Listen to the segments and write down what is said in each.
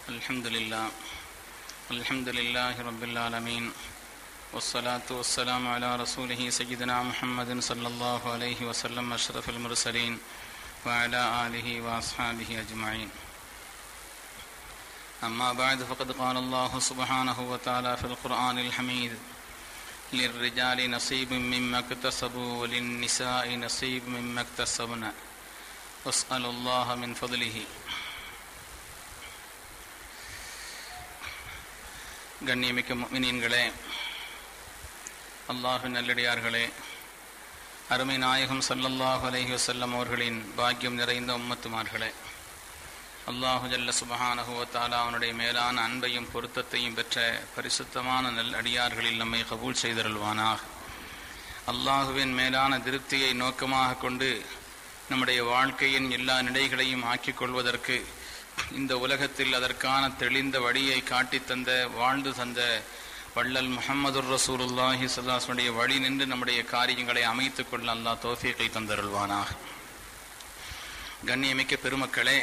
الحمد لله الحمد لله رب العالمين والصلاة والسلام على رسوله سيدنا محمد صلى الله عليه وسلم أشرف المرسلين وعلى آله وأصحابه أجمعين أما بعد فقد قال الله سبحانه وتعالى في القرآن الحميد للرجال نصيب مما اكتسبوا وللنساء نصيب مما اكتسبن واسألوا الله من فضله கண்ணியமிக்க முஃமினீன்களே அல்லாஹு நல்லடியார்களே அருமை நாயகம் ஸல்லல்லாஹு அலைஹி வஸல்லம் அவர்களின் பாக்கியம் நிறைந்த உம்மத்துமார்களே அல்லாஹு ஜல்ல சுபஹானஹு வ தஆலா அவனுடைய மேலான அன்பையும் பொருத்தத்தையும் பெற்ற பரிசுத்தமான நல் அடியார்களில் நம்மை கபூல் செய்தருள்வானாக அல்லாஹுவின் மேலான திருப்தியை நோக்கமாக கொண்டு நம்முடைய வாழ்க்கையின் எல்லா நிலைகளையும் ஆக்கிக் கொள்வதற்கு இந்த உலகத்தில் அதற்கான தெளிந்த வழியை காட்டித் தந்த வாழ்ந்து தந்த வள்ளல் முஹம்மதுர் ரசூலுல்லாஹி ஸல்லல்லாஹுடைய வழி நின்று நம்முடைய காரியங்களை அமைத்துக் கொள்ள அல்லாஹ் தௌஃபீகை தந்தருள்வானாக கண்ணியமிக்க பெருமக்களே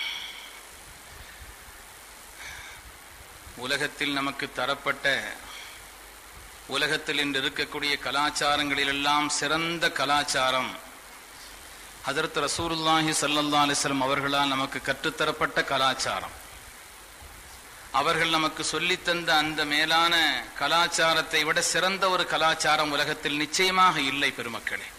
உலகத்தில் நமக்கு தரப்பட்ட உலகத்தில் இன்று இருக்கக்கூடிய கலாச்சாரங்களிலெல்லாம் சிறந்த கலாச்சாரம் ஹதரத் ரசூலுல்லாஹி ஸல்லல்லாஹு அலைஹி வஸல்லம் அவர்களால் நமக்கு கற்றுத்தரப்பட்ட கலாச்சாரம் அவர்கள் நமக்கு சொல்லித்தந்த அந்த மேலான கலாச்சாரத்தை விட சிறந்த ஒரு கலாச்சாரம் உலகத்தில் நிச்சயமாக இல்லை பெருமக்களே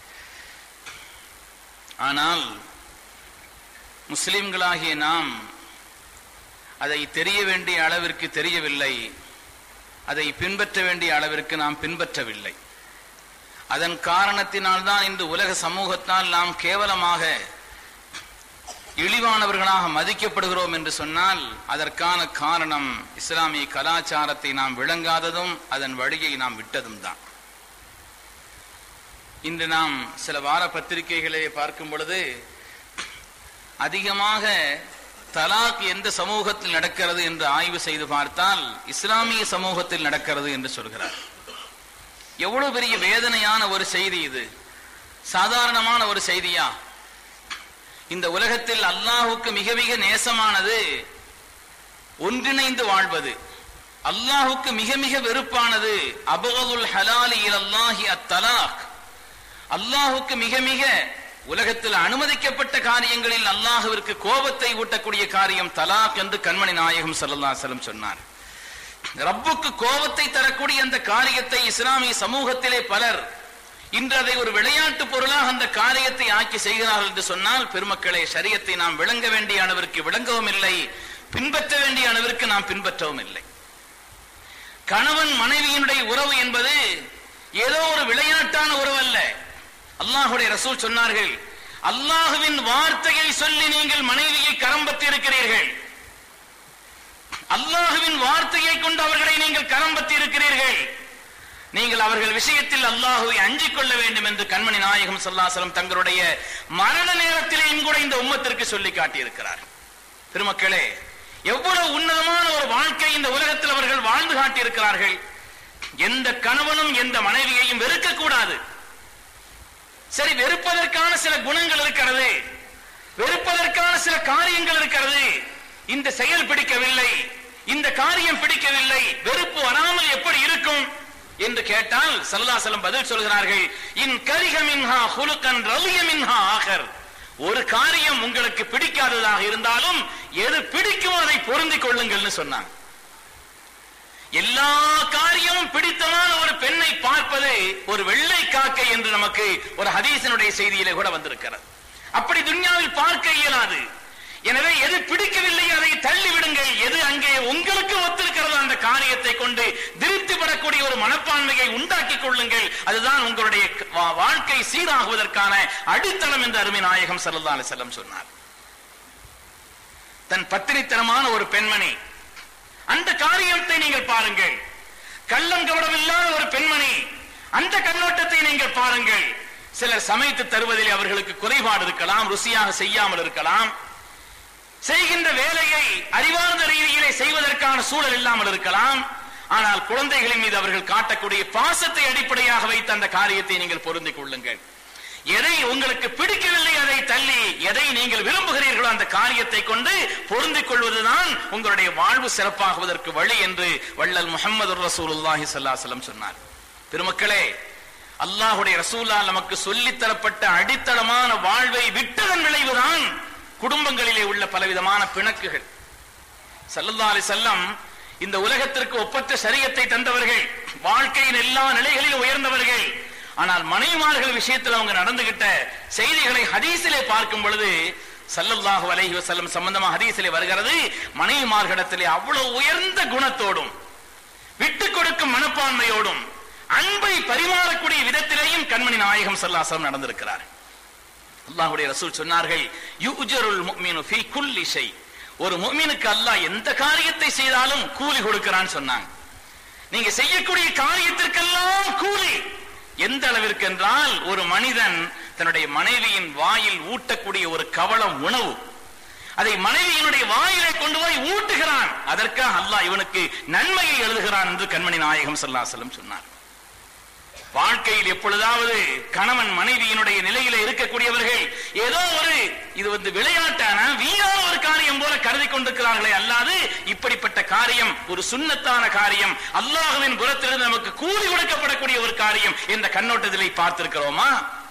ஆனால் முஸ்லிம்களாகிய நாம் அதை தெரிய வேண்டிய அளவிற்கு தெரியவில்லை அதை பின்பற்ற வேண்டிய அளவிற்கு நாம் பின்பற்றவில்லை அதன் காரணத்தினால்தான் இன்று உலக சமூகத்தால் நாம் கேவலமாக இழிவானவர்களாக மதிக்கப்படுகிறோம் என்று சொன்னால் அதற்கான காரணம் இஸ்லாமிய கலாச்சாரத்தை நாம் விளங்காததும் அதன் வழியை நாம் விட்டதும் தான் இன்று நாம் சில வார பத்திரிகைகளை பார்க்கும் பொழுது அதிகமாக தலாக் எந்த சமூகத்தில் நடக்கிறது என்று ஆய்வு செய்து பார்த்தால் இஸ்லாமிய சமூகத்தில் நடக்கிறது என்று சொல்கிறார் எவ்வளவு பெரிய வேதனையான ஒரு செய்தி இது சாதாரணமான ஒரு செய்தியா இந்த உலகத்தில் அல்லாஹுக்கு மிக மிக நேசமானது ஒன்றிணைந்து வாழ்வது அல்லாஹுக்கு மிக மிக வெறுப்பானது அபகதுல் ஹலாலி அல்லாஹி அத்தலாக் அல்லாஹுக்கு மிக மிக உலகத்தில் அனுமதிக்கப்பட்ட காரியங்களில் அல்லாஹுவிற்கு கோபத்தை ஊட்டக்கூடிய காரியம் தலாக் என்று கண்மணி நாயகம் சல்லா செல்லம் சொன்னார் ரப்புக்கு கோபத்தை தரக்கூடிய அந்த காரியத்தை இஸ்லாமிய சமூகத்திலே பலர் இன்று அதை ஒரு விளையாட்டு பொருளாக அந்த காரியத்தை ஆக்கி செய்கிறார்கள் என்று சொன்னால் பெருமக்களே சரியத்தை நாம் விளங்க வேண்டிய அளவிற்கு விளங்கவும் இல்லை பின்பற்ற வேண்டிய அளவிற்கு நாம் பின்பற்றவும் இல்லை கணவன் மனைவியினுடைய உறவு என்பது ஏதோ ஒரு விளையாட்டான உறவு அல்ல அல்லாஹுடைய ரசூல் சொன்னார்கள் அல்லாஹுவின் வார்த்தையை சொல்லி நீங்கள் மனைவியை கரம் பற்றி இருக்கிறீர்கள் அல்லாஹுவின் வார்த்தையை கொண்டு அவர்களை நீங்கள் கரம் பற்றி இருக்கிறீர்கள் நீங்கள் அவர்கள் விஷயத்தில் அல்லாஹுவை அஞ்சிக் கொள்ள வேண்டும் என்று கண்மணி நாயகம் சல்லாசலம் தங்களுடைய மரண நேரத்திலேயும் கூட இந்த உம்மத்திற்கு சொல்லி காட்டியிருக்கிறார் திருமக்களே எவ்வளவு உன்னதமான ஒரு வாழ்க்கை இந்த உலகத்தில் அவர்கள் வாழ்ந்து காட்டியிருக்கிறார்கள் எந்த கணவனும் எந்த மனைவியையும் வெறுக்க கூடாது சரி வெறுப்பதற்கான சில குணங்கள் இருக்கிறது வெறுப்பதற்கான சில காரியங்கள் இருக்கிறது இந்த செயல் பிடிக்கவில்லை இந்த காரியம் பிடிக்கவில்லை வெறுப்பு வராமல் எப்படி இருக்கும் என்று கேட்டால் சல்லாசலம் பதில் சொல்கிறார்கள் இன் கரிக மின்ஹா ஹுலுக்கன் ரலிய மின்ஹா ஆகர் ஒரு காரியம் உங்களுக்கு பிடிக்காததாக இருந்தாலும் எது பிடிக்கும் அதை பொருந்திக் கொள்ளுங்கள்னு சொன்னாங்க எல்லா காரியமும் பிடித்தமான ஒரு பெண்ணை பார்ப்பது ஒரு வெள்ளை காக்கை என்று நமக்கு ஒரு ஹதீசனுடைய செய்தியிலே கூட வந்திருக்கிறது அப்படி துன்யாவில் பார்க்க இயலாது எனவே எது பிடிக்கவில்லை அதை தள்ளி விடுங்கள் எது அங்கே உங்களுக்கு ஒத்திருக்கிறதோ அந்த காரியத்தை கொண்டு திருப்திப்படக்கூடிய ஒரு மனப்பான்மையை உண்டாக்கி கொள்ளுங்கள் அதுதான் உங்களுடைய வாழ்க்கை சீராகுவதற்கான அடித்தளம் என்று அருமை நாயகம் சல்லா அலிசல்லம் சொன்னார் தன் பத்திரித்தனமான ஒரு பெண்மணி அந்த காரியத்தை நீங்கள் பாருங்கள் கள்ளம் கவனமில்லாத ஒரு பெண்மணி அந்த கண்ணோட்டத்தை நீங்கள் பாருங்கள் சிலர் சமைத்து தருவதில் அவர்களுக்கு குறைபாடு இருக்கலாம் ருசியாக செய்யாமல் இருக்கலாம் செய்கின்ற வேலையை அறிவார்ந்த ரீதியிலே செய்வதற்கான சூழல் இல்லாமல் இருக்கலாம் ஆனால் குழந்தைகளின் மீது அவர்கள் காட்டக்கூடிய பாசத்தை அடிப்படையாக வைத்த அந்த காரியத்தை நீங்கள் பொருந்திக் கொள்ளுங்கள் எதை உங்களுக்கு பிடிக்கவில்லை அதை தள்ளி எதை நீங்கள் விரும்புகிறீர்களோ அந்த காரியத்தை கொண்டு பொருந்திக் கொள்வதுதான் உங்களுடைய வாழ்வு சிறப்பாகுவதற்கு வழி என்று வள்ளல் முகமது ரசூலுல்லாஹி ஸல்லல்லாஹு சொன்னார் பெருமக்களே அல்லாஹுடைய ரசூலா நமக்கு சொல்லித் தரப்பட்ட அடித்தளமான வாழ்வை விட்டதன் விளைவுதான் குடும்பங்களிலே உள்ள பலவிதமான பிணக்குகள் ஸல்லல்லாஹு அலைஹி வஸல்லம் இந்த உலகத்திற்கு ஒப்பற்ற சரியத்தை தந்தவர்கள் வாழ்க்கையின் எல்லா நிலைகளிலும் உயர்ந்தவர்கள் ஆனால் மனைவிமார்கள் விஷயத்தில் அவங்க நடந்துகிட்ட செய்திகளை ஹதீஸிலே பார்க்கும் பொழுது சல்லல்லாஹு அலைஹி வஸல்லம் சம்பந்தமா ஹதீஸிலே வருகிறது மனைவிமார்களிடத்திலே அவ்வளவு உயர்ந்த குணத்தோடும் விட்டு கொடுக்கும் மனப்பான்மையோடும் அன்பை பரிமாறக்கூடிய விதத்திலேயும் கண்மணி நாயகம் சல்லாசலம் நடந்திருக்கிறார் அல்லாஹ்வுடைய ரசூல் சொன்னார்கள் யுஜருல் முஃமினு ஃபீ குல்லி ஷை ஒரு முஃமினுக்கு அல்லாஹ் எந்த காரியத்தை செய்தாலும் கூலி கொடுக்கிறான்னு சொன்னாங்க நீங்க செய்யக்கூடிய காரியத்திற்கெல்லாம் கூலி எந்த அளவிற்கு என்றால் ஒரு மனிதன் தன்னுடைய மனைவியின் வாயில் ஊட்டக்கூடிய ஒரு கவளம் உணவு அதை மனைவியினுடைய வாயிலை கொண்டு போய் ஊட்டுகிறான் அதற்காக அல்லாஹ் இவனுக்கு நன்மையை எழுதுகிறான் என்று கண்மணி நாயகம் ஸல்லல்லாஹு அலைஹி சொன்னார் வாழ்க்கையில் எப்பொழுதாவது கணவன் மனைவியினுடைய நிலையில இருக்கக்கூடியவர்கள் ஏதோ ஒரு இது வந்து விளையாட்டான வீணான ஒரு காரியம் போல கருதி கொண்டிருக்கிறார்களே அல்லாது இப்படிப்பட்ட காரியம் ஒரு சுண்ணத்தான காரியம் அல்லாஹுவின் புறத்திலிருந்து நமக்கு கூலி கொடுக்கப்படக்கூடிய ஒரு காரியம் என்ற கண்ணோட்டத்திலே பார்த்திருக்கிறோமா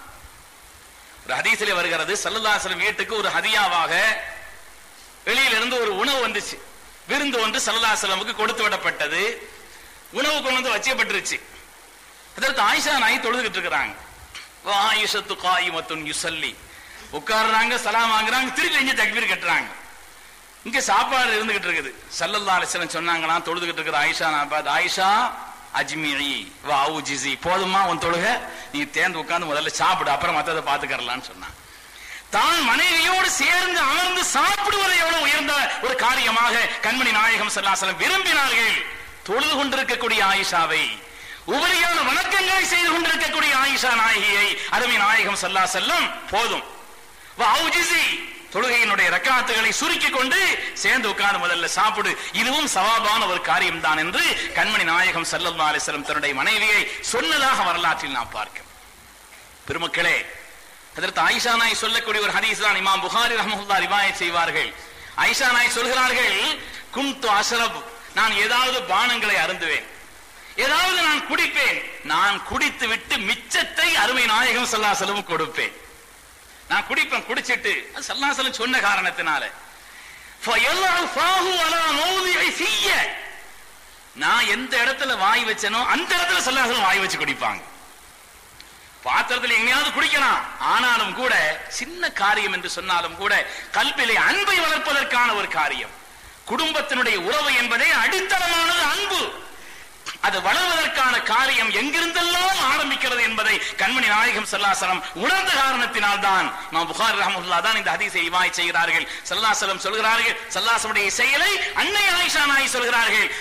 ஒரு ஹதீஸிலே வருகிறது சல்லல்லாஹு வீட்டுக்கு ஒரு ஹதியாவாக வெளியிலிருந்து ஒரு உணவு வந்துச்சு விருந்து ஒன்று சல்லல்லாஹு கொடுத்து விடப்பட்டது உணவு கொண்டு வந்து வச்சப்பட்டுருச்சு அதற்கு ஆயிஷா நாய் தொழுதுகிட்டு இருக்கிறாங்க ஆயிஷத்து காயிமத்துன் யுசல்லி உட்கார்றாங்க சலாம் வாங்குறாங்க திருப்பி எங்க தக்பீர் கட்டுறாங்க இங்க சாப்பாடு இருந்துகிட்டு இருக்குது சல்லல்லா அலிஸ்லம் சொன்னாங்களாம் தொழுதுகிட்டு இருக்கிற ஆயிஷா நான் பார்த்து ஆயிஷா அஜ்மிரி வாவு ஜிசி போதுமா உன் தொழுக நீ தேர்ந்து உட்கார்ந்து முதல்ல சாப்பிடு அப்புறம் மத்ததை பாத்துக்கறலாம்னு சொன்னான் தான் மனைவியோடு சேர்ந்து அமர்ந்து சாப்பிடுவதை எவ்வளவு உயர்ந்த ஒரு காரியமாக கண்மணி நாயகம் சல்லாசலம் விரும்பினார்கள் தொழுது கொண்டிருக்கக்கூடிய ஆயிஷாவை உபரியான வணக்கங்களை செய்து கொண்டிருக்கக்கூடிய ஆயிஷா நாயகியை அருமை நாயகம் சல்லா செல்லம் போதும் வௌஜிசி தொழுகையினுடைய ரக்காத்துகளை சுருக்கிக் கொண்டு சேர்ந்து உட்கார்ந்து முதல்ல சாப்பிடு இதுவும் சவாபான ஒரு காரியம் தான் என்று கண்மணி நாயகம் சல்லல்லா அலிஸ்லம் தன்னுடைய மனைவியை சொன்னதாக வரலாற்றில் நாம் பார்க்கிறோம் பெருமக்களே அதற்கு ஆயிஷா நாய் சொல்லக்கூடிய ஒரு ஹதீஸ் தான் இமாம் புகாரி ரஹமுல்லா ரிவாயத் செய்வார்கள் ஆயிஷா நாய் சொல்கிறார்கள் கும்து அஷரப் நான் ஏதாவது பானங்களை அருந்துவேன் ஏதாவது நான் குடிப்பேன் நான் குடித்து விட்டு மிச்சத்தை அருமை நாயகம் சல்லாசலம் கொடுப்பேன் நான் குடிப்பேன் குடிச்சிட்டு சல்லாசலம் சொன்ன காரணத்தினால நான் எந்த இடத்துல வாய் வச்சனோ அந்த இடத்துல சல்லாசலம் வாய் வச்சு குடிப்பாங்க பாத்திரத்தில் எங்கேயாவது குடிக்கலாம் ஆனாலும் கூட சின்ன காரியம் என்று சொன்னாலும் கூட கல்வியிலே அன்பை வளர்ப்பதற்கான ஒரு காரியம் குடும்பத்தினுடைய உறவு என்பதே அடித்தளமானது அன்பு அது வளர்வதற்கான காரியம் எங்கிருந்தெல்லாம் ஆரம்பிக்கிறது என்பதை கண்மணி நாயகம் சல்லாசலம் உணர்ந்த காரணத்தினால் தான் நாம் புகார் ரஹமுல்லா தான் இந்த ஹதீஸை இவாய் செய்கிறார்கள் சல்லாசலம் சொல்கிறார்கள் சல்லாசமுடைய செயலை அன்னை ஆயிஷா நாய் சொல்கிறார்கள்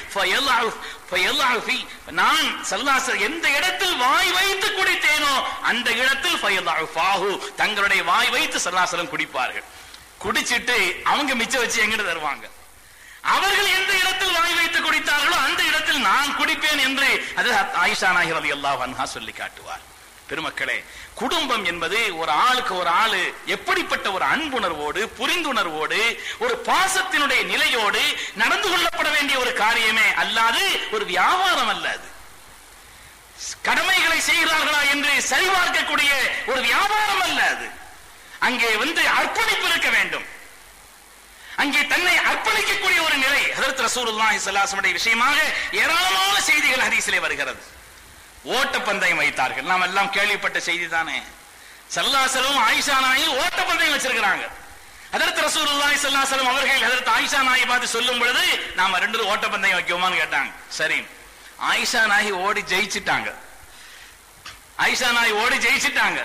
நான் சல்லாச எந்த இடத்தில் வாய் வைத்து குடித்தேனோ அந்த இடத்தில் தங்களுடைய வாய் வைத்து சல்லாசலம் குடிப்பார்கள் குடிச்சிட்டு அவங்க மிச்சம் வச்சு எங்கிட்ட தருவாங்க அவர்கள் எந்த இடத்தில் வாய் வைத்து குடித்தார்களோ அந்த இடத்தில் நான் குடிப்பேன் என்று அது ஆயிஷா நாயர் அலி அல்லாஹ் சொல்லி காட்டுவார் பெருமக்களே குடும்பம் என்பது ஒரு ஆளுக்கு ஒரு ஆளு எப்படிப்பட்ட ஒரு அன்புணர்வோடு புரிந்துணர்வோடு ஒரு பாசத்தினுடைய நிலையோடு நடந்து கொள்ளப்பட வேண்டிய ஒரு காரியமே அல்லாது ஒரு வியாபாரம் அல்ல அது கடமைகளை செய்கிறார்களா என்று சரிபார்க்கக்கூடிய ஒரு வியாபாரம் அல்ல அது அங்கே வந்து அர்ப்பணிப்பு இருக்க வேண்டும் அங்கே தன்னை அர்ப்பணிக்கக்கூடிய ஒரு நிலை ஹதரத் ரசூலுல்லாஹி ஸல்லல்லாஹு விஷயமாக ஏராளமான செய்திகள் ஹதீஸிலே வருகிறது ஓட்டப்பந்தயம் வைத்தார்கள் நாம் எல்லாம் கேள்விப்பட்ட செய்தி தானே சல்லாசலும் ஆயிஷா நாயி ஓட்டப்பந்தயம் வச்சிருக்கிறாங்க ஹதரத் ரசூலுல்லாஹி ஸல்லல்லாஹு அலைஹி அவர்கள் ஹதரத் ஆயிஷா நாயி பார்த்து சொல்லும் பொழுது நாம ரெண்டு ஓட்டப்பந்தயம் வைக்குவோமான்னு கேட்டாங்க சரி ஆயிஷா நாயி ஓடி ஜெயிச்சிட்டாங்க ஆயிஷா நாயி ஓடி ஜெயிச்சிட்டாங்க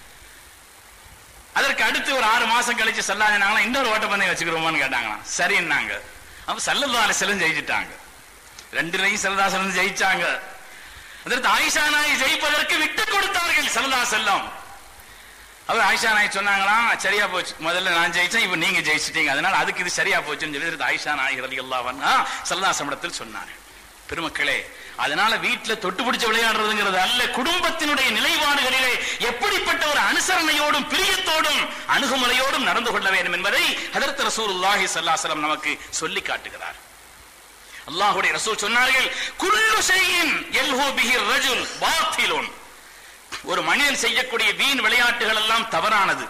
அதற்கு அடுத்து ஒரு ஆறு மாசம் கழிச்சு சல்லாதினாங்களா இன்னொரு ஓட்டப்பந்தயம் வச்சுக்கிறோமான்னு கேட்டாங்களாம் சரின்னாங்க அப்ப சல்லல்லா அலிசலம் ஜெயிச்சிட்டாங்க ரெண்டுலையும் சல்லதாசலம் ஜெயிச்சாங்க அதற்கு ஆயிஷா நாய் ஜெயிப்பதற்கு விட்டு கொடுத்தார்கள் சல்லா செல்லம் அவர் ஆயிஷா நாய் சொன்னாங்களாம் சரியா போச்சு முதல்ல நான் ஜெயிச்சேன் இப்ப நீங்க ஜெயிச்சிட்டீங்க அதனால அதுக்கு இது சரியா போச்சுன்னு சொல்லி ஆயிஷா நாய் ரலி அல்லாஹ் சல்லாசமிடத்தில் சொன்னார் பெருமக்களே அதனால வீட்டுல தொட்டு பிடிச்சு விளையாடுறதுங்கிறது அல்ல குடும்பத்தினுடைய நிலைப்பாடுகளிலே எப்படிப்பட்ட ஒரு அனுசரணையோடும் பிரியத்தோடும் அணுகுமுறையோடும் நடந்து கொள்ள வேண்டும் என்பதை ஹதரத் ரசூலுல்லாஹி ஸல்லல்லாஹு அலைஹி வஸல்லம் நமக்கு சொல்லி காட்டுகிறார் அல்லாஹ்வுடைய ரசூல் சொன்னார்கள் குல்லு ஷைஇன் யல்ஹு பிஹி ரஜுல் பாத்திலுன் ஒரு மனிதன் செய்யக்கூடிய வீண் விளையாட்டுகள் எல்லாம் தவறானது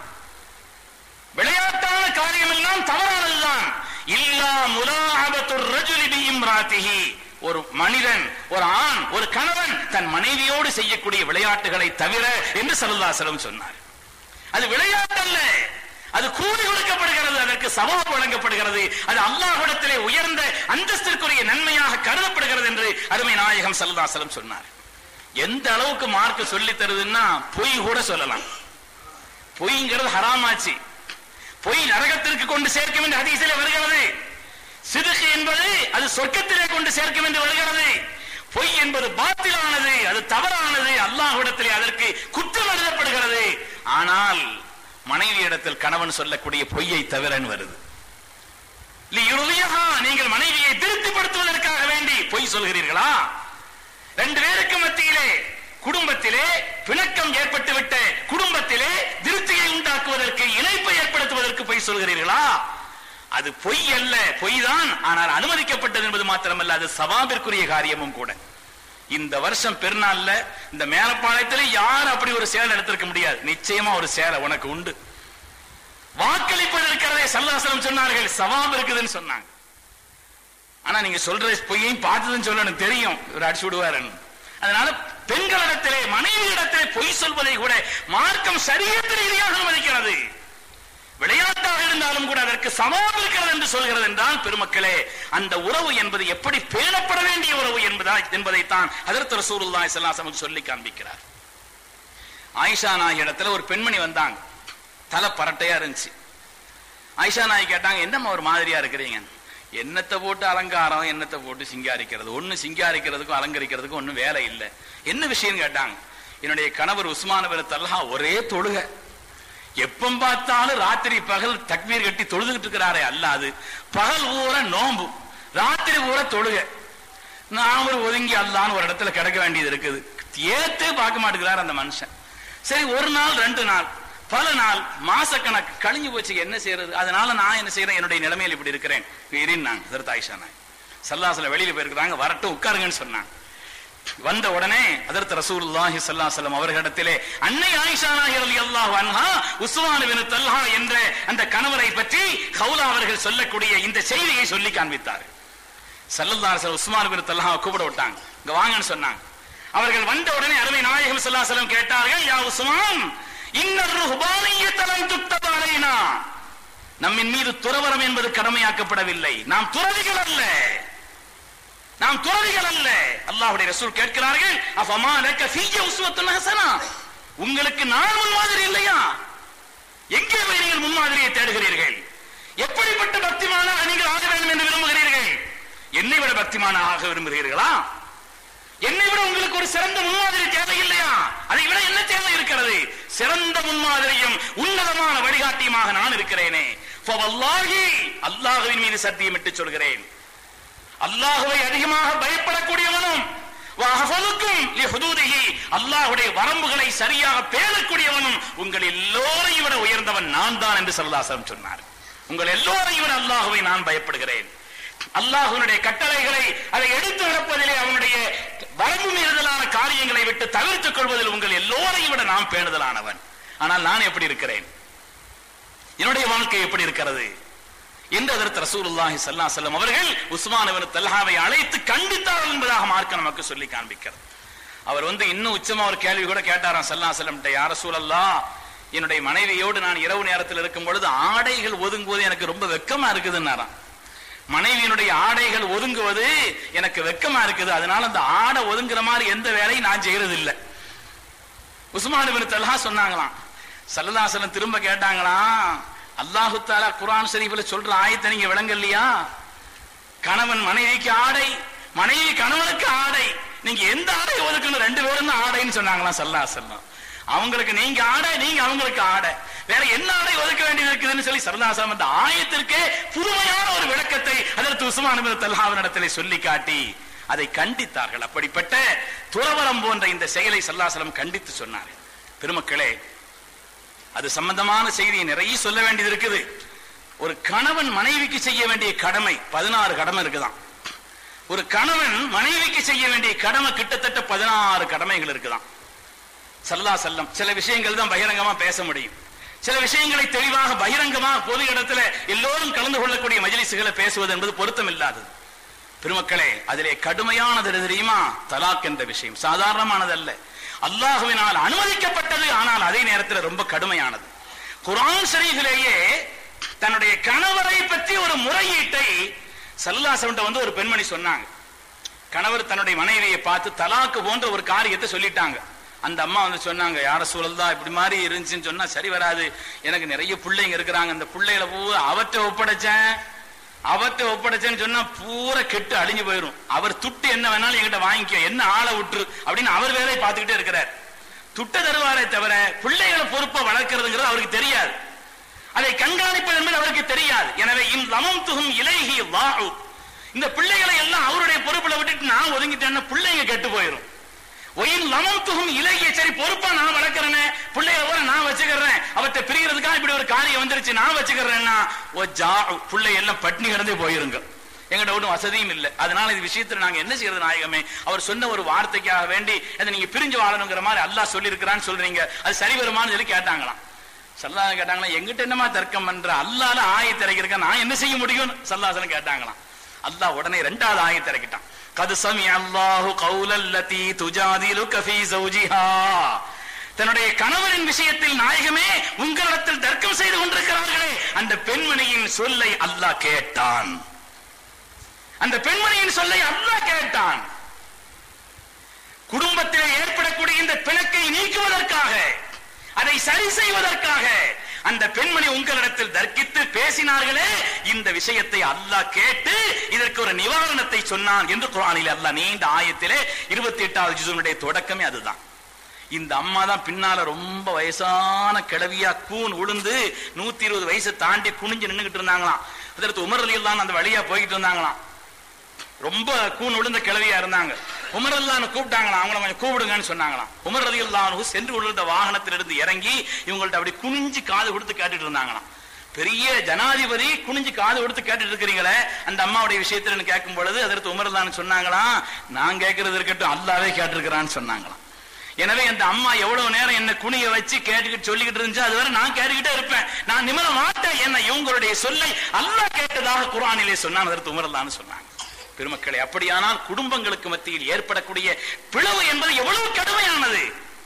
விளையாட்டான காரியம் எல்லாம் தவறானதுதான் இல்லா முலாஹபத்து ரஜுலி பி இம்ராத்திஹி ஒரு மனிதன் ஒரு ஆண் ஒரு கணவன் தன் மனைவியோடு செய்யக்கூடிய விளையாட்டுகளை தவிர என்று சல்லல்லாஹு சொன்னார் அது விளையாட்டு அல்ல அது கூலி கொடுக்கப்படுகிறது அதற்கு சவால் வழங்கப்படுகிறது அது அல்லாஹ்விடத்திலே உயர்ந்த அந்தஸ்திற்குரிய நன்மையாக கருதப்படுகிறது என்று அருமை நாயகம் சல்லல்லாஹு சொன்னார் எந்த அளவுக்கு மார்க் சொல்லி தருதுன்னா பொய் கூட சொல்லலாம் பொய்ங்கிறது ஹராமாச்சு பொய் நரகத்திற்கு கொண்டு சேர்க்கும் என்று ஹதீஸிலே வருகிறது சிதுக்கு என்பது அது சொர்க்கத்திலே கொண்டு சேர்க்கும் என்று வருகிறது பொய் என்பது பாத்திலானது அது தவறானது அல்லாஹ்விடத்திலே அதற்கு குற்றம் எழுதப்படுகிறது ஆனால் மனைவி இடத்தில் கணவன் சொல்லக்கூடிய பொய்யை தவிரன்னு வருது லியுர்லியஹா, நீங்கள் மனைவியை திருப்திப்படுத்துவதற்காக வேண்டி பொய் சொல்கிறீர்களா ரெண்டு பேருக்கு மத்தியிலே குடும்பத்திலே பிணக்கம் ஏற்பட்டுவிட்ட குடும்பத்திலே திருப்தியை உண்டாக்குவதற்கு இணைப்பை ஏற்படுத்துவதற்கு பொய் சொல்கிறீர்களா அது பொய் அல்ல பொய் தான் ஆனால் அனுமதிக்கப்பட்டது என்பது மாத்திரமல்ல அது சவாபிற்குரிய காரியமும் கூட இந்த வருஷம் பெருநாள்ல இந்த மேலப்பாளையத்துல யாரும் அப்படி ஒரு சேலை எடுத்திருக்க முடியாது நிச்சயமா ஒரு சேலை உனக்கு உண்டு வாக்களிப்பது இருக்கிறதே சல்லாசலம் சொன்னார்கள் சவாப் இருக்குதுன்னு சொன்னாங்க ஆனா நீங்க சொல்ற பொய்யையும் பார்த்ததுன்னு சொல்ல எனக்கு தெரியும் இவர் அடிச்சு விடுவாருன்னு அதனால பெண்களிடத்திலே மனைவியிடத்திலே பொய் சொல்வதை கூட மார்க்கம் சரியத்து ரீதியாக அனுமதிக்கிறது விளையாட்டாக இருந்தாலும் கூட அதற்கு சவால் இருக்கிறது என்று சொல்கிறது என்றால் பெருமக்களே அந்த உறவு என்பது எப்படி பேணப்பட வேண்டிய உறவு என்பதா என்பதைத்தான் அதற்கு ரசூலுல்லாஹி ஸல்லல்லாஹு அலைஹி வஸல்லம் சொல்லி காண்பிக்கிறார் ஆயிஷா நாயகி இடத்துல ஒரு பெண்மணி வந்தாங்க தலை பரட்டையா இருந்துச்சு ஆயிஷா நாய் கேட்டாங்க என்னம்மா ஒரு மாதிரியா இருக்கிறீங்க என்னத்தை போட்டு அலங்காரம் என்னத்தை போட்டு சிங்காரிக்கிறது ஒண்ணு சிங்காரிக்கிறதுக்கும் அலங்கரிக்கிறதுக்கும் ஒண்ணும் வேலை இல்லை என்ன விஷயம் கேட்டாங்க என்னுடைய கணவர் உஸ்மான பின் தல்ஹா ஒரே தொழுகை எப்ப பார்த்தாலும் ராத்திரி பகல் தக்பீர் கட்டி தொழுதுகிட்டு இருக்கிறாரே அல்லாது பகல் ஊர நோம்பு ராத்திரி ஊர தொழுகை நாம ஒதுங்கி அல்லான்னு ஒரு இடத்துல கிடக்க வேண்டியது இருக்குது ஏத்தே பார்க்க மாட்டேங்கிறார் அந்த மனுஷன் சரி ஒரு நாள் ரெண்டு நாள் பல நாள் மாசக்கணக்கு கழிஞ்சு போச்சு என்ன செய்யறது அதனால நான் என்ன செய்யறேன் என்னுடைய நிலைமையில் இப்படி இருக்கிறேன் இருந்தாங்க அதற்கு ஆயிஷா நாய் சல்லாசல வெளியில போயிருக்கிறாங்க வரட்டும் உட்காருங்கன்னு சொன்னாங்க வந்த உடனே அதற்கு ரசூலுல்லாஹி ஸல்லல்லாஹு அலைஹி வஸல்லம் அவர்களிடத்திலே அன்னை ஆயிஷா நாயகி ரலியல்லாஹு அன்ஹா உஸ்மான் பின் தல்ஹா என்ற அந்த கணவரை பற்றி ஹவுலா அவர்கள் சொல்லக்கூடிய இந்த செய்தியை சொல்லி காண்பித்தார் ஸல்லல்லாஹு அலைஹி வஸல்லம் உஸ்மான் பின் தல்ஹா கூப்பிட விட்டாங்க இங்க வாங்கன்னு சொன்னாங்க அவர்கள் வந்த உடனே அருமை நாயகம் ஸல்லல்லாஹு அலைஹி வஸல்லம் கேட்டார்கள் யா உஸ்மான் இன்னர் ருஹ்பானியத லம் துக்தப அலைனா நம்மின் மீது துறவரம் என்பது கடமையாக்கப்படவில்லை நாம் துறவிகள் அல்ல நாம் துறவிகள் அல்ல அல்லாஹ்வுடைய ரசூல் கேட்கிறார்கள் அஃபமா லக்க ஃபீய உஸ்வத்துன் ஹஸனா உங்களுக்கு நான் முன்மாதிரி இல்லையா எங்கே போய் நீங்கள் முன்மாதிரியை தேடுகிறீர்கள் எப்படிப்பட்ட பக்திமானாக நீங்கள் ஆக வேண்டும் என்று விரும்புகிறீர்கள் என்னை விட பக்திமான ஆக விரும்புகிறீர்களா என்னை விட உங்களுக்கு ஒரு சிறந்த முன்மாதிரி தேவை இல்லையா அதை விட என்ன தேவை இருக்கிறது சிறந்த முன்மாதிரியும் உன்னதமான வழிகாட்டியுமாக நான் இருக்கிறேனே ஃபவல்லாஹி அல்லாஹ்வின் மீது சத்தியமிட்டு சொல்கிறேன் அல்லாஹுவை அதிகமாக பயப்படக்கூடியவனும் வஹஃபலுக்கும் லிஹுதூதிஹி அல்லாஹ்வுடைய வரம்புகளை சரியாக பேணக்கூடியவனும் உங்கள் எல்லோரையும் விட உயர்ந்தவன் நான் தான் என்று சல்லாசலம் சொன்னார் உங்கள் எல்லோரையும் விட அல்லாஹுவை நான் பயப்படுகிறேன் அல்லாஹ்வினுடைய கட்டளைகளை அதை எடுத்து நடப்பதிலே அவனுடைய வரம்பு மீறுதலான காரியங்களை விட்டு தவிர்த்துக் கொள்வதில் உங்கள் எல்லோரையும் விட நான் பேணுதலானவன் ஆனால் நான் எப்படி இருக்கிறேன் என்னுடைய வாழ்க்கை எப்படி இருக்கிறது என்று அதற்கு ரசூலுல்லாஹி ஸல்லல்லாஹு அலைஹி வஸல்லம் அவர்கள் உஸ்மான் இப்னு தல்ஹாவை அழைத்து கண்டித்தார்கள் என்பதாக மார்க்க நமக்கு சொல்லி காண்பிக்கிறது அவர் வந்து இன்னும் உச்சமா ஒரு கேள்வி கூட கேட்டாராம் ஸல்லல்லாஹு அலைஹி வஸல்லம் யார் ரசூலல்லாஹ் என்னுடைய மனைவியோடு நான் இரவு நேரத்தில் இருக்கும் பொழுது ஆடைகள் ஒதுங்குவது எனக்கு ரொம்ப வெக்கமா இருக்குதுன்னாராம் மனைவியினுடைய ஆடைகள் ஒதுங்குவது எனக்கு வெக்கமா இருக்குது அதனால அந்த ஆடை ஒதுங்குற மாதிரி எந்த வேலையும் நான் செய்யறது இல்லை உஸ்மான் இப்னு தல்ஹா சொன்னாங்களாம் சல்லல்லாஹு திரும்ப கேட்டாங்களாம் அல்லாஹு தாலா குர்ஆன் ஷரீஃப்ல சொல்ற ஆயத்தை நீங்க விளங்கலையா கணவன் மனைவிக்கு ஆடை மனைவி கணவனுக்கு ஆடை நீங்க எந்த ஆடை ஒதுக்கணும் ரெண்டு பேரும் தான் ஆடைன்னு சொன்னாங்களாம் சல்லா செல்லம் அவங்களுக்கு நீங்க ஆடை நீங்க அவங்களுக்கு ஆடை வேற என்ன ஆடை ஒதுக்க வேண்டியது இருக்குதுன்னு சொல்லி சரதாசலம் அந்த ஆயத்திற்கே புதுமையான ஒரு விளக்கத்தை அதற்கு உஸ்மான் தல்ஹாவின் இடத்திலே சொல்லி காட்டி அதை கண்டித்தார்கள் அப்படிப்பட்ட துறவரம் போன்ற இந்த செயலை சல்லாசலம் கண்டித்து சொன்னார் பெருமக்களே அது சம்பந்தமான செய்தியை நிறைய சொல்ல வேண்டியது இருக்குது ஒரு கணவன் மனைவிக்கு செய்ய வேண்டிய கடமை பதினாறு கடமை இருக்குதான் ஒரு கணவன் மனைவிக்கு செய்ய வேண்டிய கடமை கிட்டத்தட்ட பதினாறு கடமைகள் இருக்குதான் சல்லா செல்லம் சில விஷயங்கள் தான் பகிரங்கமா பேச முடியும் சில விஷயங்களை தெளிவாக பகிரங்கமாக பொது இடத்துல எல்லோரும் கலந்து கொள்ளக்கூடிய மஜிலிசுகளை பேசுவது என்பது பொருத்தம் இல்லாதது பெருமக்களே அதிலே கடுமையானது எது தெரியுமா தலாக் என்ற விஷயம் சாதாரணமானது அல்ல அல்லாஹுவினால் அனுமதிக்கப்பட்டது ஆனால் அதே நேரத்தில் ரொம்ப கடுமையானது குரான் ஷரீஃபிலேயே தன்னுடைய கணவரை பற்றி ஒரு முறையீட்டை சல்லாசவன்ட்ட வந்து ஒரு பெண்மணி சொன்னாங்க கணவர் தன்னுடைய மனைவியை பார்த்து தலாக்கு போன்ற ஒரு காரியத்தை சொல்லிட்டாங்க அந்த அம்மா வந்து சொன்னாங்க யார சூழல் தான் இப்படி மாதிரி இருந்துச்சுன்னு சொன்னா சரி வராது எனக்கு நிறைய பிள்ளைங்க இருக்கிறாங்க அந்த பிள்ளைகளை பூரா அவற்றை ஒப்படைச்சேன் அவற்றை ஒப்படைச்சேன்னு சொன்னா பூரா கெட்டு அழிஞ்சு போயிடும் அவர் துட்டு என்ன வேணாலும் என்கிட்ட வாங்கிக்க என்ன ஆளை விட்டுரு அப்படின்னு அவர் வேலையை பார்த்துக்கிட்டே இருக்கிறார் துட்ட தருவாரே தவிர பிள்ளைகளை பொறுப்பை வளர்க்கிறதுங்கிறது அவருக்கு தெரியாது அதை கண்காணிப்பது என்பது அவருக்கு தெரியாது எனவே இம் லமம் துகும் இலைகி வாழு இந்த பிள்ளைகளை எல்லாம் அவருடைய பொறுப்புல விட்டுட்டு நான் ஒதுங்கிட்டேன்னா பிள்ளைங்க கெட்டு போயிடும் ஒயின் லமம் துகும் இலகிய சரி பொறுப்பா நான் வளர்க்கிறேனே பிள்ளைய கூட நான் வச்சுக்கிறேன் அவற்றை பிரியறதுக்காக இப்படி ஒரு காரியம் வந்துருச்சு நான் வச்சுக்கிறேன்னா ஓ ஜா பிள்ளை எல்லாம் பட்னி கிடந்தே போயிருங்க எங்கிட்ட ஒன்றும் வசதியும் இல்லை அதனால இது விஷயத்துல நாங்க என்ன செய்யறது நாயகமே அவர் சொன்ன ஒரு வார்த்தைக்காக வேண்டி அதை நீங்க பிரிஞ்சு வாழணுங்கிற மாதிரி அல்லாஹ் சொல்லியிருக்கிறான்னு சொல்றீங்க அது சரி வருமான்னு சொல்லி கேட்டாங்களாம் சல்லாஹ் கேட்டாங்களா எங்கிட்ட என்னமா தர்க்கம் பண்ற அல்லால ஆயத்தை இறக்கிருக்க நான் என்ன செய்ய முடியும் சல்லாசனம் கேட்டாங்களாம் அல்லாஹ் உடனே ரெண்டாவது ஆயத்தை இறக்கிட்டான் கது சமி அல்லாஹு கௌலல்லதி துஜாதிலுக ஃபீ ஜௌஜிஹா தன்னுடைய கணவரின் விஷயத்தில் நாயகமே உங்களிடத்தில் தர்க்கம் செய்து கொண்டிருக்கிறார்களே அந்த பெண்மணியின் சொல்லை அல்லாஹ் கேட்டான் அந்த பெண்மணியின் சொல்லை அல்லாஹ் கேட்டான் குடும்பத்தில் ஏற்படக்கூடிய இந்த பிணக்கை நீக்குவதற்காக அதை சரி செய்வதற்காக அந்த பெண்மணி உங்களிடத்தில் தர்க்கித்து பேசினார்களே இந்த விஷயத்தை அல்லாஹ் கேட்டு இதற்கு ஒரு நிவாரணத்தை சொன்னான் என்று குரானில் அல்லாஹ் நீண்ட ஆயத்திலே இருபத்தி எட்டாவது ஜுசுனுடைய தொடக்கமே அதுதான் இந்த அம்மா தான் பின்னால ரொம்ப வயசான கிழவியா கூன் உளுந்து நூத்தி இருபது வயசு தாண்டி குனிஞ்சு நின்னுகிட்டு இருந்தாங்களாம் அதற்கு உமர் அலி தான் அந்த வழியா போய்கிட்டு இருந்தாங்களாம் ரொம்ப கூன் விழுந்த கிழவியா இருந்தாங்க உமர் அல்லான்னு கூப்பிட்டாங்களாம் அவங்கள கொஞ்சம் கூப்பிடுங்கன்னு சொன்னாங்களாம் உமர் அலி அல்லானு சென்று கொண்டிருந்த வாகனத்திலிருந்து இறங்கி இவங்கள்ட்ட அப்படி குனிஞ்சு காது கொடுத்து கேட்டுட்டு இருந்தாங்களாம் பெரிய ஜனாதிபதி குனிஞ்சு காது கொடுத்து கேட்டுட்டு இருக்கிறீங்களே அந்த அம்மாவுடைய விஷயத்துல கேட்கும் பொழுது அதற்கு உமர் அல்லான்னு சொன்னாங்களாம் நான் கேட்கறது இருக்கட்டும் அல்லாவே கேட்டிருக்கிறான்னு சொன்னாங்களாம் எனவே அந்த அம்மா எவ்வளவு நேரம் என்ன குனிய வச்சு கேட்டுக்கிட்டு சொல்லிக்கிட்டு இருந்துச்சு அதுவரை நான் கேட்டுக்கிட்டே இருப்பேன் நான் நிமிர மாட்டேன் என்ன இவங்களுடைய சொல்லை அல்லாஹ் கேட்டதாக குரானிலே சொன்னான் அதற்கு உமரல்லான்னு சொன்னாங்க பெருமக்களே அப்படியானால் குடும்பங்களுக்கு மத்தியில் ஏற்படக்கூடிய பிளவு என்பது எவ்வளவு கடுமையானது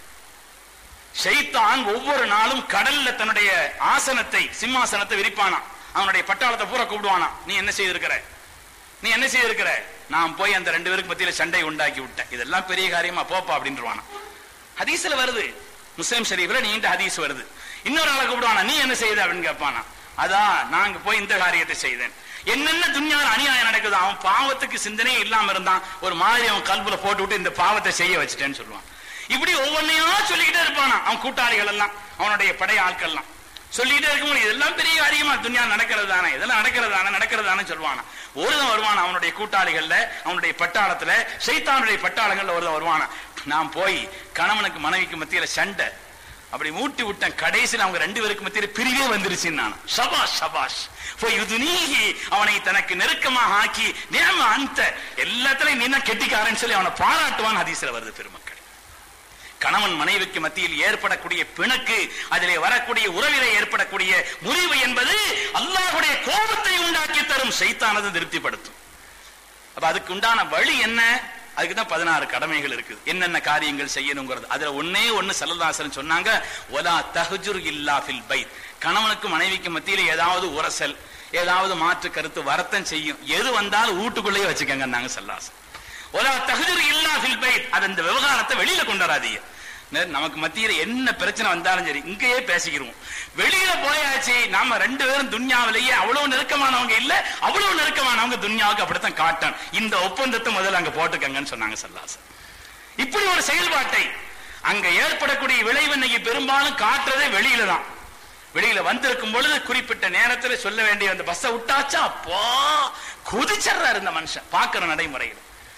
ஷைத்தான் ஒவ்வொரு நாளும் கடல்ல தன்னுடைய ஆசனத்தை சிம்மாசனத்தை விரிப்பானா அவனுடைய பட்டாளத்தை பூரா கூப்பிடுவானா நீ என்ன செய்திருக்கிற நீ என்ன செய்திருக்கிற நான் போய் அந்த ரெண்டு பேருக்கு மத்தியில சண்டை உண்டாக்கி விட்டேன் இதெல்லாம் பெரிய காரியமா போப்பா அப்படின்றானா ஹதீஸ்ல வருது முஸ்லிம் ஷரீஃப்ல நீண்ட ஹதீஸ் வருது இன்னொரு ஆளை கூப்பிடுவானா நீ என்ன செய்த அப்படின்னு கேட்பானா அதான் நாங்க போய் இந்த காரியத்தை செய்தேன் என்னென்ன துன்யால அநியாயம் நடக்குது அவன் பாவத்துக்கு சிந்தனையே இல்லாம இருந்தான் ஒரு மாதிரி அவன் கல்புல போட்டு விட்டு இந்த பாவத்தை செய்ய வச்சுட்டேன்னு சொல்லுவான் இப்படி ஒவ்வொன்னையா சொல்லிக்கிட்டே இருப்பானா அவன் கூட்டாளிகள் எல்லாம் அவனுடைய படை ஆட்கள்லாம் சொல்லிட்டே இருக்கும்போது இதெல்லாம் பெரிய காரியமா துன்யா நடக்கிறது தானே இதெல்லாம் நடக்கிறது தானே நடக்கிறது தானே சொல்லுவானா ஒருவன் வருவானா அவனுடைய கூட்டாளிகள்ல அவனுடைய பட்டாளத்துல சைத்தானுடைய பட்டாளங்கள்ல ஒருவன் வருவானா நான் போய் கணவனுக்கு மனைவிக்கு மத்தியில சண்டை அப்படி மூட்டி விட்டேன் கடைசியில் அவங்க ரெண்டு பேருக்கு மத்தியில பிரிவே வந்துருச்சு நான் சபாஷ் சபாஷ் போய் நீகி அவனை தனக்கு நெருக்கமாக ஆக்கி நேம அந்த எல்லாத்துலயும் நீ தான் கெட்டிக்காரன்னு சொல்லி அவனை பாராட்டுவான் ஹதீஸ்ல வருது பெருமக்கள் கணவன் மனைவிக்கு மத்தியில் ஏற்படக்கூடிய பிணக்கு அதிலே வரக்கூடிய உறவிலே ஏற்படக்கூடிய முறிவு என்பது அல்லாஹுடைய கோபத்தை உண்டாக்கி தரும் சைத்தானது திருப்திப்படுத்தும் அப்ப அதுக்கு உண்டான வழி என்ன அதுக்கு தான் பதினாறு கடமைகள் இருக்குது என்னென்ன காரியங்கள் செய்யணுங்கிறது அதுல ஒன்னே ஒன்னு சல்லதாசன் சொன்னாங்க ஒலா தஹஜுர் இல்லா ஃபில் பைத் கணவனுக்கு மனைவிக்கு மத்தியில ஏதாவது உரசல் ஏதாவது மாற்று கருத்து வரத்தம் செய்யும் எது வந்தாலும் வீட்டுக்குள்ளேயே வச்சுக்கங்க நாங்க சல்லாசன் ஒலா தஹஜுர் இல்லா ஃபில் பைத் அது அந்த விவகாரத்தை வெளியில கொண்டாடாதீங்க நமக்கு மத்தியில என்ன பிரச்சனை வந்தாலும் சரி இங்கேயே பேசிக்கிறோம் வெளியில போயாச்சு நாம ரெண்டு பேரும் துன்யாவிலேயே அவ்வளவு நெருக்கமானவங்க இல்ல அவ்வளவு நெருக்கமானவங்க துன்யாவுக்கு அப்படித்தான் காட்டன் இந்த ஒப்பந்தத்தை முதல்ல அங்க போட்டுக்கங்கன்னு சொன்னாங்க சல்லாசன் இப்படி ஒரு செயல்பாட்டை அங்க ஏற்படக்கூடிய விளைவு இன்னைக்கு பெரும்பாலும் காட்டுறதே வெளியில தான் வெளியில வந்திருக்கும் பொழுது குறிப்பிட்ட நேரத்துல சொல்ல வேண்டிய அந்த பஸ்ஸை விட்டாச்சா அப்பா குதிச்சிடுறாரு இந்த மனுஷன் பாக்குற நடைமுறையில்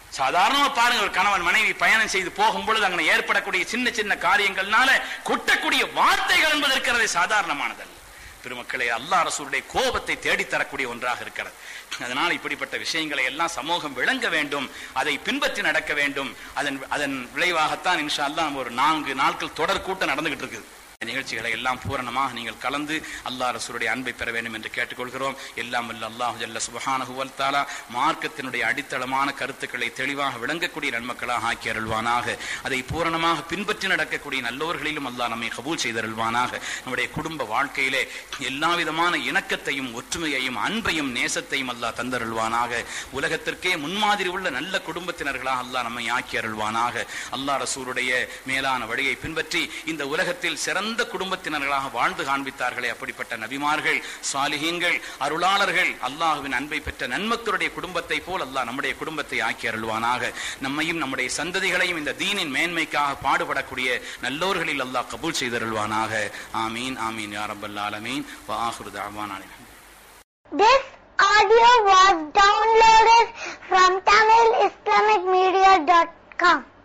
சாதாரணமா பாருங்க ஒரு கணவன் மனைவி பயணம் செய்து போகும் பொழுது அங்கே ஏற்படக்கூடிய சின்ன சின்ன காரியங்கள்னால கொட்டக்கூடிய வார்த்தைகள் என்பது இருக்கிறது சாதாரணமானதல்ல பெருமக்களே அல்லாஹ் ரசூலுடைய கோபத்தை தேடித்தரக்கூடிய ஒன்றாக இருக்கிறது அதனால் இப்படிப்பட்ட விஷயங்களை எல்லாம் சமூகம் விளங்க வேண்டும் அதை பின்பற்றி நடக்க வேண்டும் அதன் அதன் விளைவாகத்தான் இன்ஷா அல்லாஹ் நம்ம ஒரு நான்கு நாட்கள் தொடர் கூட்டம் நடந்துகிட்டு இருக்குது இந்த நிகழ்ச்சிகளை எல்லாம் பூரணமாக நீங்கள் கலந்து அல்லாஹ் ரசூலுடைய அன்பை பெற வேண்டும் என்று கேட்டுக்கொள்கிறோம் எல்லாம் வல்ல அல்லாஹ் ஜல்ல சுபஹானஹு வல் தஆலா மார்க்கத்தினுடைய அடித்தளமான கருத்துக்களை தெளிவாக விளங்கக்கூடிய நன்மக்களாக ஆக்கி அருள்வானாக அதை பூரணமாக பின்பற்றி நடக்கக்கூடிய நல்லோர்களிலும் அல்லாஹ் நம்மை கபூல் செய்தருள்வானாக நம்முடைய குடும்ப வாழ்க்கையிலே எல்லா விதமான இணக்கத்தையும் ஒற்றுமையையும் அன்பையும் நேசத்தையும் அல்லாஹ் தந்தருள்வானாக உலகத்திற்கே முன்மாதிரி உள்ள நல்ல குடும்பத்தினர்களாக அல்லாஹ் நம்மை ஆக்கி அருள்வானாக அல்லாஹ் ரசூலுடைய மேலான வழியை பின்பற்றி இந்த உலகத்தில் சிறந்த குடும்பத்தினர்களாக வாழ்ந்து காண்பித்தார்களே அப்படிப்பட்ட நபிமார்கள் சாலிஹீன்கள் அருளாளர்கள் அல்லாஹுவின் அன்பை பெற்ற நன்மக்களுடைய குடும்பத்தை போல் அல்லாஹ் நம்முடைய குடும்பத்தை ஆக்கி அருள்வானாக நம்மையும் நம்முடைய சந்ததிகளையும் இந்த தீனின் மேன்மைக்காக பாடுபடக்கூடிய நல்லோர்களில் அல்லாஹ் கபூல் செய்தருள்வானாக ஆமீன் ஆமீன் யா ரப்பல் ஆலமீன் வ ஆஹிரு தஅவானா Anil This audio was downloaded from TamilIslamicMedia.com.